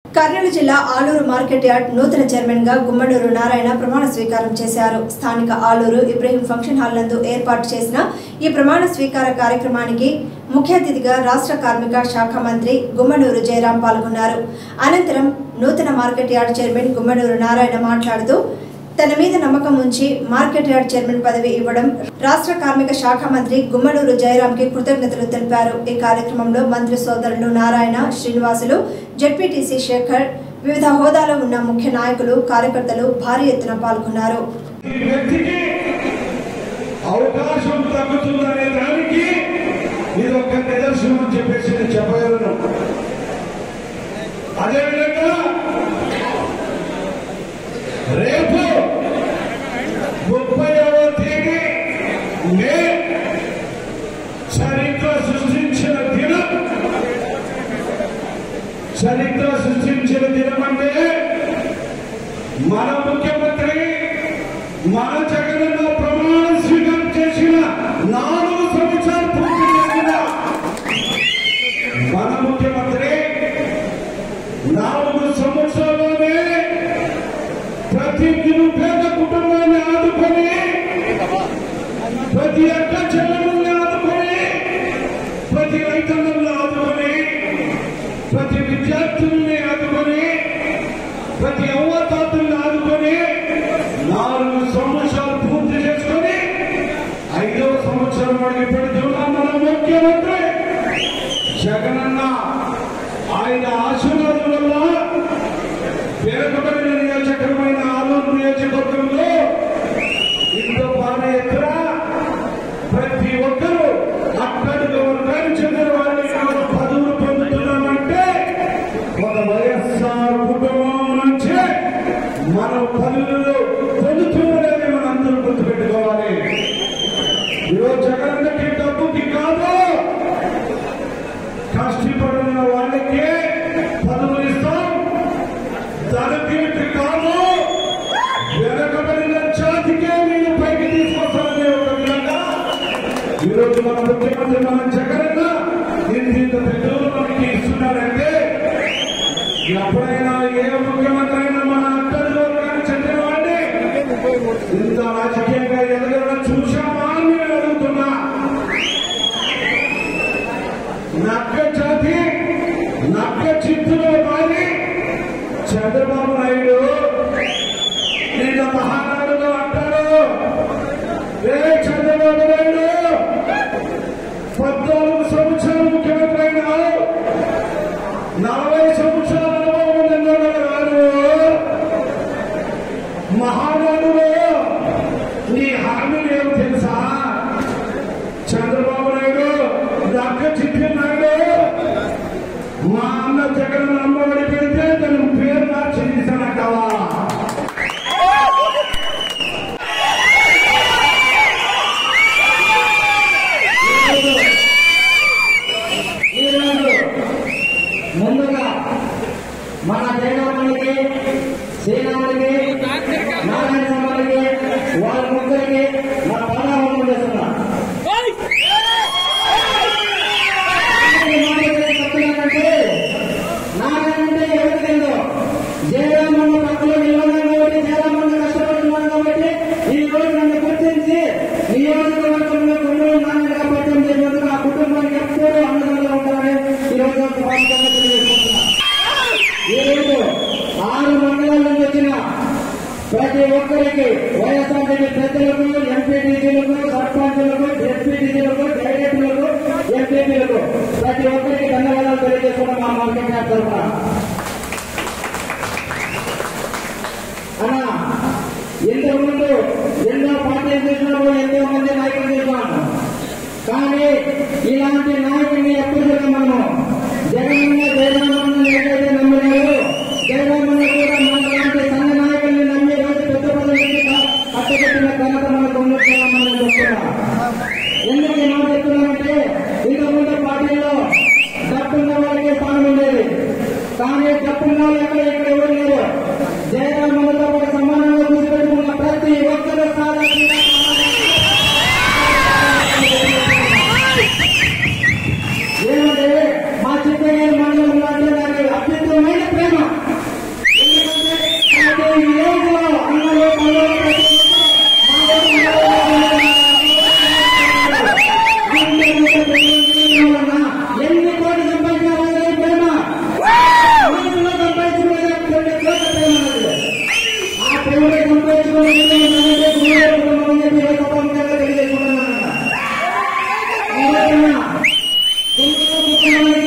కర్నూలు జిల్లా Aluru market yard నూతన chairman గా గుమ్మడూరు నారాయణ ప్రమాణ స్వీకారం చేశారు స్థానిక ఆలూరు ఇబ్రహీం ఫంక్షన్ హాల్ నందు ఏర్పాటు చేసిన ఈ ప్రమాణ స్వీకార కార్యక్రమానికి ముఖ్య అతిథిగా రాష్ట్ర కార్మిక శాఖ మంత్రి గుమ్మనూరు జయరాం పాల్గొన్నారు అనంతరం నూతన market yard chairman Gummanuru Narayana మాట్లాడుతూ తన మీద నమ్మకం ఉంచి మార్కెట్ యార్డ్ చైర్మన్ పదవి ఇవ్వడం రాష్ట్ర కార్మిక శాఖ మంత్రి గుమ్మనూరు జయరాంకి కృతజ్ఞతలు తెలిపారు ఈ కార్యక్రమంలో మంత్రి సోదరులు నారాయణ శ్రీనివాసులు జడ్పీటీసీ శేఖర్ వివిధ హోదాలో ఉన్న ముఖ్య నాయకులు కార్యకర్తలు భారీ ఎత్తున పాల్గొన్నారు ఈ వ్యక్తికి అవకాశం తగ్గుతుందనే దానికి ఇది ఒక నిదర్శనం అని చెప్పేసి నేను చెప్పగలను అదేవిధంగా రేపు ముప్పైవ తేదీ మే చరిత్ర సృష్టించిన దినం చరిత్ర సృష్టించిన దినం అంటే మన ముఖ్యమంత్రి మన జగనన్న ప్రమాణ స్వీకారం చేసిన నాలుగు సంవత్సరాలు పూర్తి చేసిన మన ముఖ్యమంత్రి నాలుగు సంవత్సరాల్లోనే ప్రతి నిరుపేద కుటుంబాన్ని ఆదుకొని ప్రతి అక్క చెల్లెముల్ని ఆదుకొని ప్రతి రైతన్నల్ని ఆదుకొని ప్రతి విద్యార్థుల్ని ఆదుకొని ప్రతి అవ్వతాతల్ని ఆదుకొని నాలుగు సంవత్సరాలు పూర్తి చేసుకొని ఐదవ సంవత్సరం అడిగి పెడుతున్నాం మన ముఖ్యమంత్రి జగనన్న ఆయన ఆశీర్వాదం వల్ల వెనుకబడిన నియోజకమైన ఆలూరు నియోజకవర్గంలో ఇంత బాగా ఎత్తున ప్రతి ఒక్కరూ అక్కడికి వర్గానికి చెందిన వారిని మనం పదవులు పొందుతున్నామంటే ఒక వైఎస్ఆర్ కుటుంబం నుంచి మనం పనులు పొందుతున్నదని మనం అందరూ గుర్తుపెట్టుకోవాలి ఈరోజు జగన్కి డబ్బుకి కాదు కష్టపడిన వాళ్ళకి పదవులు ఇస్తాం దళితులకి కాదు వెనకబడిన జాతికే మీరు పైకి తీసుకొస్తారనే ఒక విధంగా ఈరోజు మన ముఖ్యమంత్రి మన జగనన్న ఇంత ఇంత పెద్దలు మనకి ఇస్తున్నారంటే ఎప్పుడైనా ఏ ముఖ్యమంత్రి అయినా మన అక్కడిలో కానీ చెందిన వాడిని ఇంత రాజకీయంగా ఎదగడం చూశామా అని నేను అడుగుతున్నా నక్క జాతి నక్క చిత్తులో మారి చంద్రబాబు నాయుడు నిన్న మహానాడులో అంటాడు ఏ చంద్రబాబు నాయుడు పద్నాలుగు సంవత్సరాలు ముఖ్యమంత్రి అయినావు నలభై సంవత్సరాల అనుభవం ఉందన్నాడు కాదు మహానాడులో నీ హామీలు ఏమో తెలుసా చంద్రబాబు నాయుడు దక్క చిట్టి నాయుడు మా అన్న జగన్ అమ్మఒడి పెడితే తన పేరు మార్చి తీసానంటావా ఈరోజు ముందుగా మన జగన్మణికి శ్రీరాముడికి నారాయణమ్మకి వారి ముగ్గురికి నా పాదాలను చేస్తున్నా చెప్తున్నానంటే నారాయణ ఎవరికి తెలియదు జయరామన్న పక్కలో నిలబడిన కాబట్టి జయరామన్న కష్టపడుతున్నాను కాబట్టి ఈ రోజు నన్ను గుర్తించి నియోజకవర్గంలో కొనుగోలు నాన్నగా పరిచయం చేసినందుకు ఆ కుటుంబానికి ఎప్పుడూ అండదండగా ఉంటారని ఈ రోజు వాస్తవంగా తెలియజేసుకుంటున్నా ఈ రోజు ఆరు మండలాల నుంచి వచ్చిన ప్రతి ఒక్కరికి వైఎస్ఆర్సీపీ ప్రజలకు ఎంపీటీసీలకు సర్పంచులకు ఎస్పీటీసీలకు డైరెక్టర్లకు ఎంపీపీలకు ప్రతి ఒక్కరికి ధన్యవాదాలు తెలియజేస్తున్నాం మా మార్కెట్ యార్డ్ తరఫున అన్నా ఇంతకుముందు ఎన్నో పార్టీలు చూసినాము ఎంతో మంది నాయకులు చూసినాము కానీ ఇలాంటి నాయకుడిని ఎప్పుడు చూసాం మనము జగనన్న జయరామన్న ఏదైతే నమ్మినారో జయరామన్న కూడా మన లాంటి సంఘ నాయకుల్ని నమ్మి రోజు పెద్ద పదవికి అట్టగట్టిన ఘనత మనకు ఉన్నట్టున్నామని చెప్తున్నా ఎందుకు ఈ మాట చెప్తున్నామంటే ఇంతకుముందు పార్టీలో డబ్బున్న వాళ్ళకి స్థానం ఉండేది కానీ డబ్బున్న వాళ్ళు ఎక్కడ ఇక్కడ ఎవరు లేరు జయరామన్నతో పాటు సమానంగా కూర్చోబెట్టుకున్న ప్రతి ఒక్కరు సాధారణ ఏమంటే మా చిత్తగిరి మండలం అంటే నాకు అత్యంతమైన ప్రేమ కాబట్టి అన్న, కుటుంబ కుటుంబాన్ని